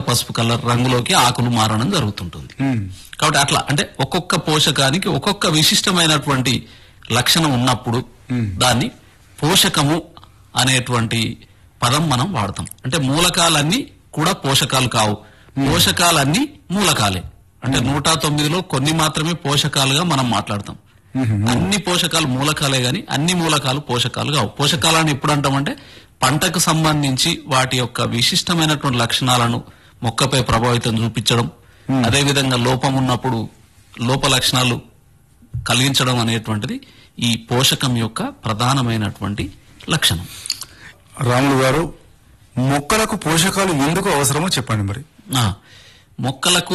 పసుపు కలర్ రంగులోకి ఆకులు మారడం జరుగుతుంటుంది ఉమ్. కాబట్టి అట్లా అంటే ఒక్కొక్క పోషకానికి ఒక్కొక్క విశిష్టమైనటువంటి లక్షణం ఉన్నప్పుడు దాన్ని పోషకము అనేటువంటి పదం మనం వాడతాం అంటే మూలకాలన్నీ కూడా పోషకాలు కావు పోషకాలన్నీ మూలకాలే అంటే నూట తొమ్మిదిలో కొన్ని మాత్రమే పోషకాలుగా మనం మాట్లాడతాం అన్ని పోషకాలు మూలకాలే గాని అన్ని మూలకాలు పోషకాలు కావు పోషకాలను ఎప్పుడు అంటామంటే పంటకు సంబంధించి వాటి యొక్క విశిష్టమైనటువంటి లక్షణాలను మొక్కపై ప్రభావితం చూపించడం అదే విధంగా లోపం ఉన్నప్పుడు లోప లక్షణాలు కలిగించడం అనేటువంటిది ఈ పోషకం యొక్క ప్రధానమైనటువంటి లక్షణం రాములు గారు మొక్కలకు పోషకాలు ఎందుకు అవసరమో చెప్పండి మరి ఆ, మొక్కలకు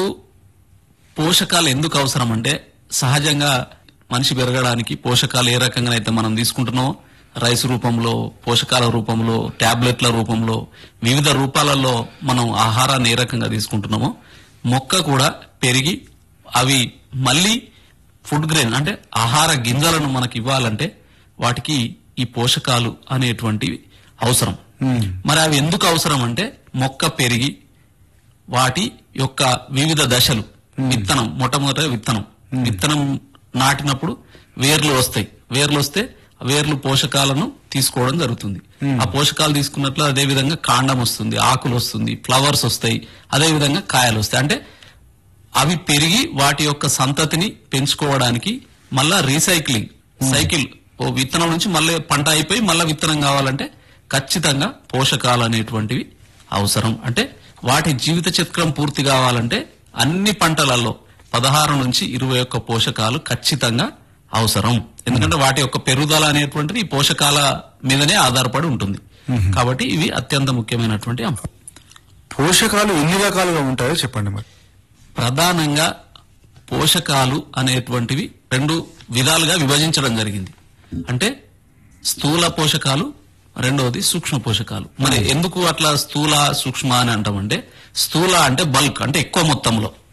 పోషకాలు ఎందుకు అవసరం అంటే సహజంగా మనిషి పెరగడానికి పోషకాలు ఏ రకంగా అయితే మనం తీసుకుంటున్నామో రైస్ రూపంలో పోషకాల రూపంలో టాబ్లెట్ల రూపంలో వివిధ రూపాలలో మనం ఆహారాన్ని ఏ రకంగా తీసుకుంటున్నామో మొక్క కూడా పెరిగి అవి మళ్ళీ ఫుడ్ గ్రెయిన్ అంటే ఆహార గింజలను మనకి ఇవ్వాలంటే వాటికి ఈ పోషకాలు అనేటువంటివి అవసరం మరి అవి ఎందుకు అవసరం అంటే మొక్క పెరిగి వాటి యొక్క వివిధ దశలు విత్తనం మొట్టమొదట విత్తనం విత్తనం నాటినప్పుడు వేర్లు వస్తాయి వేర్లు వస్తే ఆ వేర్లు పోషకాలను తీసుకోవడం జరుగుతుంది ఆ పోషకాలు తీసుకున్నట్లు అదే విధంగా కాండం వస్తుంది ఆకులు వస్తుంది ఫ్లవర్స్ వస్తాయి అదే విధంగా కాయలు వస్తాయి అంటే అవి పెరిగి వాటి యొక్క సంతతిని పెంచుకోవడానికి మళ్ళా రీసైక్లింగ్ సైకిల్ ఓ విత్తనం నుంచి మళ్ళీ పంట అయిపోయి మళ్ళీ విత్తనం కావాలంటే ఖచ్చితంగా పోషకాలు అనేటువంటివి అవసరం అంటే వాటి జీవిత చక్రం పూర్తి కావాలంటే అన్ని పంటలలో పదహారు నుంచి ఇరవై ఒక్క పోషకాలు ఖచ్చితంగా అవసరం ఎందుకంటే వాటి యొక్క పెరుగుదల అనేటువంటిది ఈ పోషకాల మీదనే ఆధారపడి ఉంటుంది కాబట్టి ఇవి అత్యంత ముఖ్యమైనటువంటి అంశం పోషకాలు ఎన్ని రకాలుగా ఉంటాయో చెప్పండి మరి ప్రధానంగా పోషకాలు అనేటువంటివి రెండు విధాలుగా విభజించడం జరిగింది అంటే స్థూల పోషకాలు రెండవది సూక్ష్మ పోషకాలు మరి ఎందుకు అట్లా స్థూల సూక్ష్మ అని అంటామంటే స్థూల అంటే బల్క్ అంటే ఎక్కువ మొత్తంలో